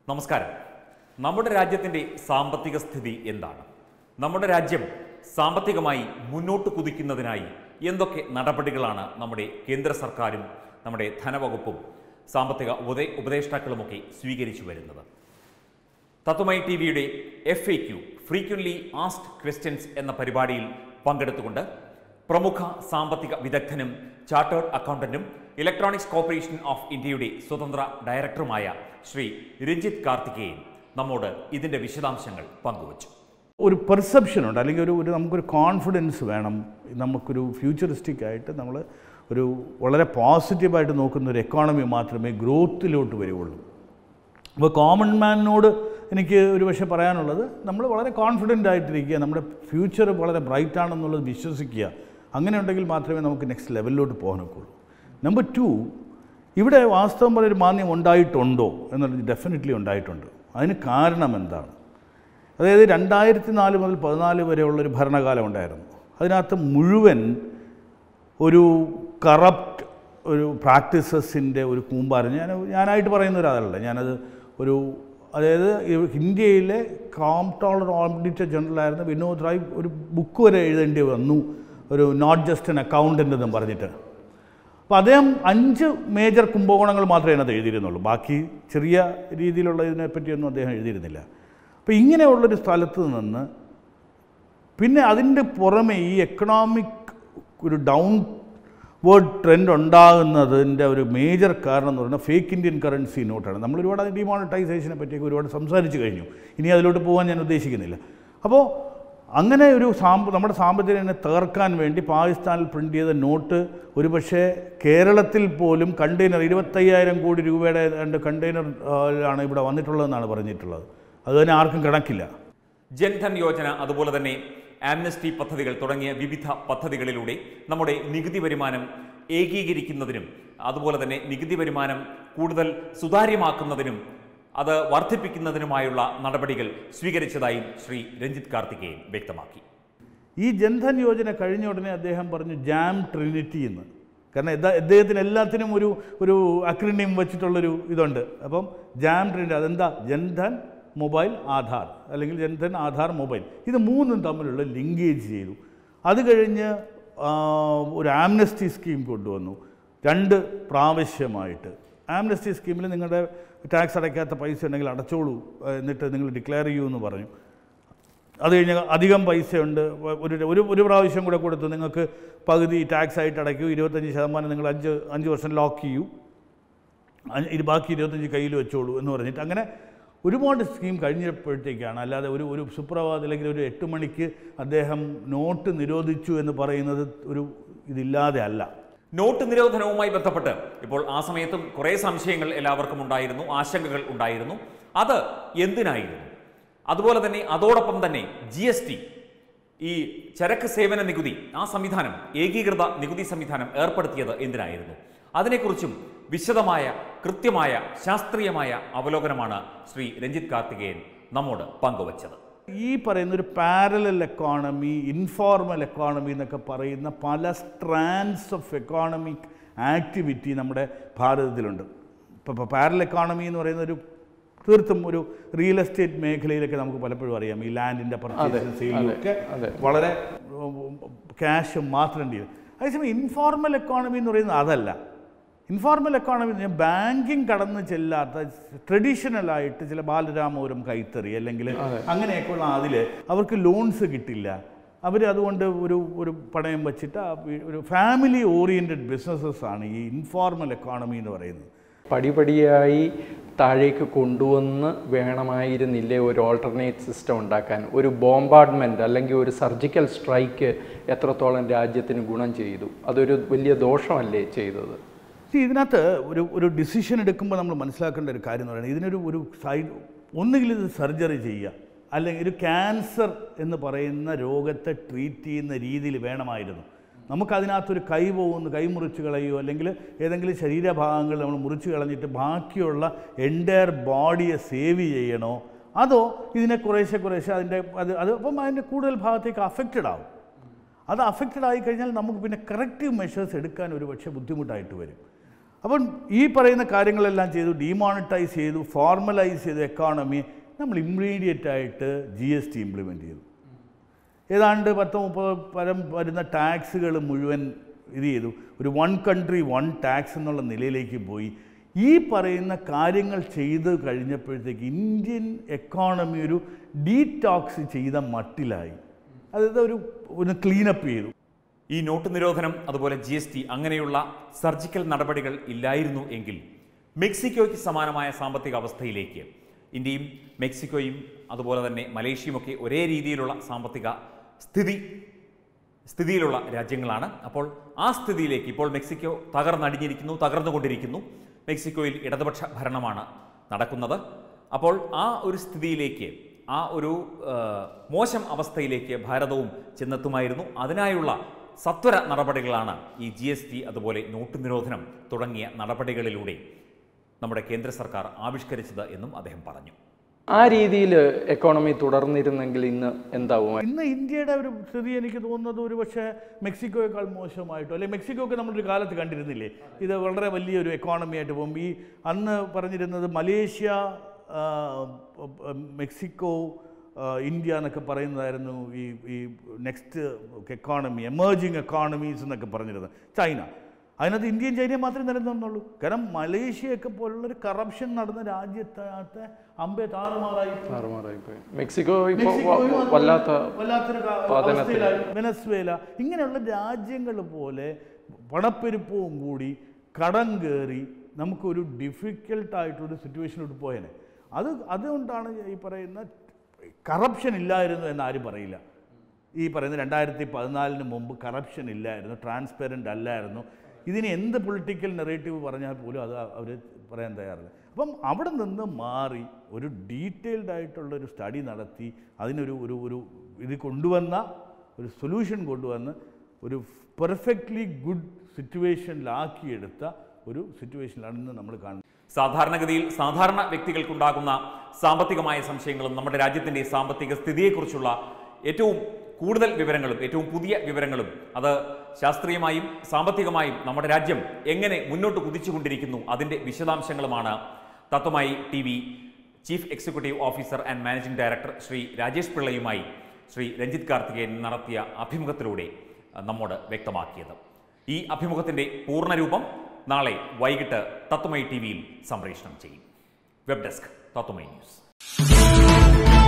നമസ്കാരം നമ്മുടെ രാജ്യത്തിൻ്റെ സാമ്പത്തിക സ്ഥിതി എന്താണ് നമ്മുടെ രാജ്യം സാമ്പത്തികമായി മുന്നോട്ട് കുതിക്കുന്നതിനായി എന്തൊക്കെ നടപടികളാണ് നമ്മുടെ കേന്ദ്ര സർക്കാരും നമ്മുടെ ധനവകുപ്പും സാമ്പത്തിക ഉപദേ ഉപദേഷ്ടാക്കളുമൊക്കെ സ്വീകരിച്ചു വരുന്നത് തത്വമൈ ടി വിയുടെ F A Q frequently asked questions എന്ന പരിപാടിയിൽ പങ്കെടുത്തുകൊണ്ട് പ്രമുഖ സാമ്പത്തിക വിദഗ്ധനും ചാർട്ടേഡ് അക്കൗണ്ടന്റും ഇലക്ട്രോണിക്സ് കോർപ്പറേഷൻ ഓഫ് ഇന്ത്യയുടെ സ്വതന്ത്ര ഡയറക്ടറുമായ ശ്രീ രഞ്ജിത്ത് കാർത്തികേയൻ നമ്മോട് ഇതിന്റെ വിശദാംശങ്ങൾ പങ്കുവച്ചു ഒരു പെർസെപ്ഷൻ ഉണ്ട് അല്ലെങ്കിൽ ഒരു ഒരു നമുക്കൊരു കോൺഫിഡൻസ് വേണം നമുക്കൊരു ഫ്യൂച്ചറിസ്റ്റിക് ആയിട്ട് നമ്മൾ ഒരു വളരെ പോസിറ്റീവായിട്ട് നോക്കുന്ന ഒരു എക്കോണമി മാത്രമേ ഗ്രോത്തിലോട്ട് വരികയുള്ളൂ അപ്പോൾ കോമൺ മാനിനോട് എനിക്ക് ഒരു പക്ഷേ പറയാനുള്ളത് നമ്മൾ വളരെ കോൺഫിഡൻ്റ് ആയിട്ടിരിക്കുക നമ്മുടെ ഫ്യൂച്ചർ വളരെ ബ്രൈറ്റ് ആണെന്നുള്ളത് വിശ്വസിക്കുക അങ്ങനെ ഉണ്ടെങ്കിൽ മാത്രമേ നമുക്ക് നെക്സ്റ്റ് ലെവലിലോട്ട് പോകാനൊക്കുള്ളൂ നമ്പർ ടു ഇവിടെ വാസ്തവം പോലെ ഒരു മാന്യം ഉണ്ടായിട്ടുണ്ടോ എന്നുള്ളത് ഡെഫിനറ്റ്ലി ഉണ്ടായിട്ടുണ്ട് അതിന് കാരണം എന്താണ് അതായത് രണ്ടായിരത്തി നാല് മുതൽ പതിനാല് വരെയുള്ളൊരു ഭരണകാലം ഉണ്ടായിരുന്നു അതിനകത്ത് മുഴുവൻ ഒരു കറപ്റ്റ് ഒരു പ്രാക്ടീസസിൻ്റെ ഒരു കൂമ്പാരം ഞാൻ ഞാനായിട്ട് പറയുന്ന ഒരാളല്ല ഞാനത് ഒരു അതായത് ഈ ഇന്ത്യയിലെ കോംട്രോളർ ഓഡിറ്റർ ജനറലായിരുന്ന വിനോദ് റായ് ഒരു ബുക്ക് വരെ എഴുതേണ്ടി വന്നു ഒരു നോട്ട് ജസ്റ്റ് എൻ അക്കൗണ്ടൻ്റ് എന്നും പറഞ്ഞിട്ട് അപ്പോൾ അദ്ദേഹം അഞ്ച് മേജർ കുംഭകോണങ്ങൾ മാത്രമേ അതിനകത്ത് എഴുതിയിരുന്നുള്ളൂ ബാക്കി ചെറിയ രീതിയിലുള്ള ഇതിനെപ്പറ്റിയൊന്നും അദ്ദേഹം എഴുതിയിരുന്നില്ല അപ്പോൾ ഇങ്ങനെയുള്ളൊരു സ്ഥലത്ത് നിന്ന് പിന്നെ അതിൻ്റെ പുറമെ ഈ എക്കണോമിക് ഒരു ഡൗൺ വേർഡ് ട്രെൻഡ് ഉണ്ടാകുന്നതിൻ്റെ ഒരു മേജർ കാരണം എന്ന് പറയുന്നത് ഫേക്ക് ഇന്ത്യൻ കറൻസി നോട്ടാണ് നമ്മൾ ഒരുപാട് ഡിമോണിറ്റൈസേഷനെ പറ്റിയൊക്കെ ഒരുപാട് സംസാരിച്ച് കഴിഞ്ഞു ഇനി അതിലോട്ട് പോകാൻ ഞാൻ ഉദ്ദേശിക്കുന്നില്ല അപ്പോൾ അങ്ങനെ ഒരു സാമ്പ നമ്മുടെ സാമ്പത്തികനെ തകർക്കാൻ വേണ്ടി പാകിസ്ഥാനിൽ പ്രിൻ്റ് ചെയ്ത നോട്ട് ഒരുപക്ഷെ കേരളത്തിൽ പോലും കണ്ടെയ്നർ ഇരുപത്തയ്യായിരം കോടി രൂപയുടെ രണ്ട് കണ്ടെയ്നർ ആണ് ഇവിടെ വന്നിട്ടുള്ളതെന്നാണ് പറഞ്ഞിട്ടുള്ളത് അത് തന്നെ ആർക്കും കണക്കില്ല ജൻധൻ യോജന അതുപോലെ തന്നെ ആംനസ്റ്റി പദ്ധതികൾ തുടങ്ങിയ വിവിധ പദ്ധതികളിലൂടെ നമ്മുടെ നികുതി വരുമാനം ഏകീകരിക്കുന്നതിനും അതുപോലെ തന്നെ നികുതി വരുമാനം കൂടുതൽ സുതാര്യമാക്കുന്നതിനും അത് വർദ്ധിപ്പിക്കുന്നതിനുമായുള്ള നടപടികൾ സ്വീകരിച്ചതായും ശ്രീ രഞ്ജിത്ത് കാർത്തികേയൻ വ്യക്തമാക്കി ഈ ജൻധൻ യോജന കഴിഞ്ഞ ഉടനെ അദ്ദേഹം പറഞ്ഞു ജാം ട്രിനിറ്റി എന്ന് കാരണം ഇതാ അദ്ദേഹത്തിന് എല്ലാത്തിനും ഒരു ഒരു അക്രിനിയം വെച്ചിട്ടുള്ളൊരു ഇതുണ്ട് അപ്പം ജാം ട്രിനിറ്റി അതെന്താ ജൻധൻ മൊബൈൽ ആധാർ അല്ലെങ്കിൽ ജൻധൻ ആധാർ മൊബൈൽ ഇത് മൂന്നും തമ്മിലുള്ള ലിങ്കേജ് ചെയ്തു അത് കഴിഞ്ഞ് ആ, ഒരു ആംനസ്റ്റി സ്കീം കൊണ്ടുവന്നു രണ്ട് പ്രാവശ്യമായിട്ട് ആംനസ്റ്റി സ്കീമിൽ നിങ്ങളുടെ ടാക്സ് അടയ്ക്കാത്ത പൈസ ഉണ്ടെങ്കിൽ അടച്ചോളൂ എന്നിട്ട് നിങ്ങൾ ഡിക്ലെയർ ചെയ്യൂ എന്ന് പറഞ്ഞു അത് കഴിഞ്ഞ് അധികം പൈസയുണ്ട് ഒരു ഒരു ഒരു പ്രാവശ്യം കൂടെ കൊടുത്ത് നിങ്ങൾക്ക് പകുതി ടാക്സ് ആയിട്ട് അടയ്ക്കൂ ഇരുപത്തഞ്ച് ശതമാനം നിങ്ങൾ അഞ്ച് അഞ്ച് വർഷം ലോക്ക് ചെയ്യൂ അഞ്ച് ഇത് ബാക്കി ഇരുപത്തഞ്ച് കയ്യിൽ വെച്ചോളൂ എന്ന് പറഞ്ഞിട്ട് അങ്ങനെ ഒരുപാട് സ്കീം കഴിഞ്ഞപ്പോഴത്തേക്കാണ് അല്ലാതെ ഒരു ഒരു സുപ്രഭാത് അല്ലെങ്കിൽ ഒരു എട്ട് മണിക്ക് അദ്ദേഹം നോട്ട് നിരോധിച്ചു എന്ന് പറയുന്നത് ഒരു ഇതില്ലാതെ അല്ല നോട്ട് നിരോധനവുമായി ബന്ധപ്പെട്ട് ഇപ്പോൾ ആ സമയത്തും കുറേ സംശയങ്ങൾ എല്ലാവർക്കും ഉണ്ടായിരുന്നു ആശങ്കകൾ ഉണ്ടായിരുന്നു അത് എന്തിനായിരുന്നു അതുപോലെ തന്നെ അതോടൊപ്പം തന്നെ ജി എസ് ടി ഈ ചരക്ക് സേവന നികുതി ആ സംവിധാനം ഏകീകൃത നികുതി സംവിധാനം ഏർപ്പെടുത്തിയത് എന്തിനായിരുന്നു അതിനെക്കുറിച്ചും വിശദമായ കൃത്യമായ ശാസ്ത്രീയമായ അവലോകനമാണ് ശ്രീ രഞ്ജിത്ത് കാർത്തികേയൻ നമ്മോട് പങ്കുവച്ചത് ഈ പറയുന്ന ഒരു പാരലൽ എക്കോണമി ഇൻഫോർമൽ എക്കോണമി എന്നൊക്കെ പറയുന്ന പല സ്ട്രാൻഡ്സ് ഓഫ് എക്കോണമിക് ആക്ടിവിറ്റി നമ്മുടെ ഭാരതത്തിലുണ്ട് ഇപ്പോൾ പാരലൽ എക്കോണമി എന്ന് പറയുന്ന ഒരു തീർത്തും ഒരു റിയൽ എസ്റ്റേറ്റ് മേഖലയിലൊക്കെ നമുക്ക് പലപ്പോഴും അറിയാം ഈ ലാൻഡിൻ്റെ പർച്ചേസും സെയിലും ഒക്കെ വളരെ ക്യാഷ് മാത്രം ഡീൽ അതേസമയം ഇൻഫോർമൽ എക്കോണമി എന്ന് പറയുന്നത് അതല്ല ഇൻഫോർമൽ എക്കോണമി എന്ന് പറഞ്ഞാൽ ബാങ്കിങ് കടന്ന് ചെല്ലാത്ത ട്രഡീഷണൽ ആയിട്ട് ചില ബാലരാമപുരം കൈത്തറി അല്ലെങ്കിൽ അങ്ങനെയൊക്കെയുള്ള അതിൽ അവർക്ക് ലോൺസ് കിട്ടില്ല അവർ അതുകൊണ്ട് ഒരു ഒരു പണയം വെച്ചിട്ട് ആ വീ- ഒരു ഫാമിലി ഓറിയൻറ്റഡ് ബിസിനസ്സസ് ആണ് ഈ ഇൻഫോർമൽ എക്കോണമി എന്ന് പറയുന്നത് പടിപടിയായി താഴേക്ക് കൊണ്ടുവന്ന് വേണമായിരുന്നില്ലേ ഒരു ഓൾട്ടർനേറ്റ് സിസ്റ്റം ഉണ്ടാക്കാൻ ഒരു ബോംബാർഡ്മെൻറ്റ് അല്ലെങ്കിൽ ഒരു സർജിക്കൽ സ്ട്രൈക്ക് എത്രത്തോളം രാജ്യത്തിന് ഗുണം ചെയ്തു അതൊരു വലിയ ദോഷമല്ലേ ചെയ്തത് See, ഇതിനകത്ത് ഒരു ഒരു ഡിസിഷൻ എടുക്കുമ്പോൾ നമ്മൾ മനസ്സിലാക്കേണ്ട ഒരു കാര്യം എന്ന് പറയുന്നത് ഇതിനൊരു ഒരു സൈഡ് ഒന്നുകിൽ ഇത് സർജറി ചെയ്യുക അല്ലെങ്കിൽ ഒരു ക്യാൻസർ എന്ന് പറയുന്ന രോഗത്തെ ട്രീറ്റ് ചെയ്യുന്ന രീതിയിൽ വേണമായിരുന്നു നമുക്കതിനകത്തൊരു കൈ പോകുന്നു കൈ മുറിച്ച് കളയുകയോ അല്ലെങ്കിൽ ഏതെങ്കിലും ശരീരഭാഗങ്ങൾ നമ്മൾ മുറിച്ച് കളഞ്ഞിട്ട് ബാക്കിയുള്ള എൻറ്റയർ ബോഡിയെ സേവ് ചെയ്യണോ അതോ ഇതിനെ കുറേശ്ശെ കുറേശ്ശെ അതിൻ്റെ അത് അത് അപ്പം അതിൻ്റെ കൂടുതൽ ഭാഗത്തേക്ക് അഫക്റ്റഡ് ആവും അത് അഫക്റ്റഡ് ആയി കഴിഞ്ഞാൽ നമുക്ക് പിന്നെ കറക്റ്റീവ് മെഷേഴ്സ് എടുക്കാൻ ഒരു പക്ഷേ ബുദ്ധിമുട്ടായിട്ട് വരും അപ്പം ഈ പറയുന്ന കാര്യങ്ങളെല്ലാം ചെയ്തു ഡിമോണിറ്റൈസ് ചെയ്തു ഫോർമലൈസ് ചെയ്തു എക്കോണമി നമ്മൾ ഇമ്മീഡിയറ്റ് ആയിട്ട് ജി എസ് ടി ഇംപ്ലിമെൻറ്റ് ചെയ്തു ഏതാണ്ട് പത്ത് മുപ്പത് പരം വരുന്ന ടാക്സുകൾ മുഴുവൻ ഇത് ചെയ്തു ഒരു വൺ കൺട്രി വൺ ടാക്സ് എന്നുള്ള നിലയിലേക്ക് പോയി ഈ പറയുന്ന കാര്യങ്ങൾ ചെയ്ത് കഴിഞ്ഞപ്പോഴത്തേക്ക് ഇന്ത്യൻ എക്കോണമി ഒരു ഡീടോക്സ് ചെയ്ത മട്ടിലായി അതായത് ഒരു ഒന്ന് ക്ലീനപ്പ് ചെയ്തു ഈ നോട്ട് നിരോധനം അതുപോലെ ജി എസ് ടി അങ്ങനെയുള്ള സർജിക്കൽ നടപടികൾ ഇല്ലായിരുന്നു എങ്കിൽ മെക്സിക്കോയ്ക്ക് സമാനമായ സാമ്പത്തിക അവസ്ഥയിലേക്ക് ഇന്ത്യയും മെക്സിക്കോയും അതുപോലെ തന്നെ മലേഷ്യയുമൊക്കെ ഒരേ രീതിയിലുള്ള സാമ്പത്തിക സ്ഥിതി സ്ഥിതിയിലുള്ള രാജ്യങ്ങളാണ് അപ്പോൾ ആ സ്ഥിതിയിലേക്ക് ഇപ്പോൾ മെക്സിക്കോ തകർന്നടിഞ്ഞിരിക്കുന്നു തകർന്നുകൊണ്ടിരിക്കുന്നു മെക്സിക്കോയിൽ ഇടതുപക്ഷ ഭരണമാണ് നടക്കുന്നത് അപ്പോൾ ആ ഒരു സ്ഥിതിയിലേക്ക് ആ ഒരു ആ, മോശം അവസ്ഥയിലേക്ക് ഭാരതവും ചെന്നെത്തുമായിരുന്നു അതിനായുള്ള സത്വര നടപടികളാണ് ഈ ജി എസ് ടി അതുപോലെ നോട്ട് നിരോധനം തുടങ്ങിയ നടപടികളിലൂടെ നമ്മുടെ കേന്ദ്ര സർക്കാർ ആവിഷ്കരിച്ചത് എന്നും അദ്ദേഹം പറഞ്ഞു ആ രീതിയിൽ എക്കോണമി തുടർന്നിരുന്നെങ്കിൽ ഇന്ന് എന്താവും ഇന്ന് ഇന്ത്യയുടെ ഒരു സ്ഥിതി എനിക്ക് തോന്നുന്നത് ഒരു പക്ഷേ മെക്സിക്കോയേക്കാൾ മോശമായിട്ടോ അല്ലെങ്കിൽ മെക്സിക്കോയൊക്കെ നമ്മളൊരു കാലത്ത് കണ്ടിരുന്നില്ലേ ഇത് വളരെ വലിയൊരു എക്കോണമി ആയിട്ട് പോകും ഈ അന്ന് പറഞ്ഞിരുന്നത് മലേഷ്യ ആ, മെക്സിക്കോ ആ, ഇന്ത്യ എന്നൊക്കെ പറയുന്നതായിരുന്നു ഈ ഈ നെക്സ്റ്റ് എക്കോണമി എമേർജിങ് എക്കോണമീസ് എന്നൊക്കെ പറഞ്ഞിരുന്നത് ചൈന അതിനകത്ത് ഇന്ത്യയും ചൈനയും മാത്രമേ നിലനിന്നുള്ളൂ കാരണം മലേഷ്യയൊക്കെ പോലുള്ളൊരു കറപ്ഷൻ നടന്ന രാജ്യത്തെ അമ്പെ താറുമാറായി താറുമാറായിപ്പോയി മെക്സിക്കോ ഇപ്പോൾ മെക്സിക്കോയും അത് വല്ലാത്ത വല്ലാത്തൊരു ക- പതനത്തിൽ. അവസ്ഥയിലായി. വെനസ്വേല ഇങ്ങനെയുള്ള രാജ്യങ്ങൾ പോലെ പണപ്പെരുപ്പവും കൂടി കടം കയറി നമുക്കൊരു ഡിഫിക്കൽട്ടായിട്ടൊരു സിറ്റുവേഷനിലോട്ട് പോയേനെ അത് അതുകൊണ്ടാണ് ഈ പറയുന്ന കറപ്ഷൻ ഇല്ലായിരുന്നു എന്ന് ആരും പറയില്ല ഈ പറയുന്ന രണ്ടായിരത്തി പതിനാലിന് മുമ്പ് കറപ്ഷൻ ഇല്ലായിരുന്നു ട്രാൻസ്പെറൻ്റ് അല്ലായിരുന്നു ഇതിന് എന്ത് പൊളിറ്റിക്കൽ നെറേറ്റീവ് പറഞ്ഞാൽ പോലും അത് അവർ പറയാൻ തയ്യാറില്ല അപ്പം അവിടെ നിന്ന് മാറി ഒരു ഡീറ്റെയിൽഡ് ആയിട്ടുള്ള ഒരു സ്റ്റഡി നടത്തി അതിനൊരു ഒരു ഒരു ഇത് കൊണ്ടുവന്ന ഒരു സൊല്യൂഷൻ കൊണ്ടുവന്ന് ഒരു പെർഫെക്റ്റ്ലി ഗുഡ് സിറ്റുവേഷനിലാക്കിയെടുത്ത ഒരു സിറ്റുവേഷനിലാണ് ഇന്ന് നമ്മൾ കാണുന്നത് സാധാരണഗതിയിൽ സാധാരണ വ്യക്തികൾക്കുണ്ടാകുന്ന സാമ്പത്തികമായ സംശയങ്ങളും നമ്മുടെ രാജ്യത്തിൻ്റെ സാമ്പത്തിക സ്ഥിതിയെക്കുറിച്ചുള്ള ഏറ്റവും കൂടുതൽ വിവരങ്ങളും ഏറ്റവും പുതിയ വിവരങ്ങളും അത് ശാസ്ത്രീയമായും സാമ്പത്തികമായും നമ്മുടെ രാജ്യം എങ്ങനെ മുന്നോട്ട് കുതിച്ചുകൊണ്ടിരിക്കുന്നു അതിൻ്റെ വിശദാംശങ്ങളുമാണ് Tatwamayi T V chief executive officer and managing director Shri Rajesh പിള്ളയുമായി ശ്രീ രഞ്ജിത്ത് കാർത്തികേയൻ നടത്തിയ അഭിമുഖത്തിലൂടെ അഹ്, നമ്മോട് വ്യക്തമാക്കിയത് ഈ അഭിമുഖത്തിന്റെ പൂർണ്ണരൂപം നാളെ വൈകിട്ട് തത്വമൈ ടി വിയിൽ സംപ്രേഷണം ചെയ്യും വെബ് ഡെസ്ക് തത്വമൈ ന്യൂസ്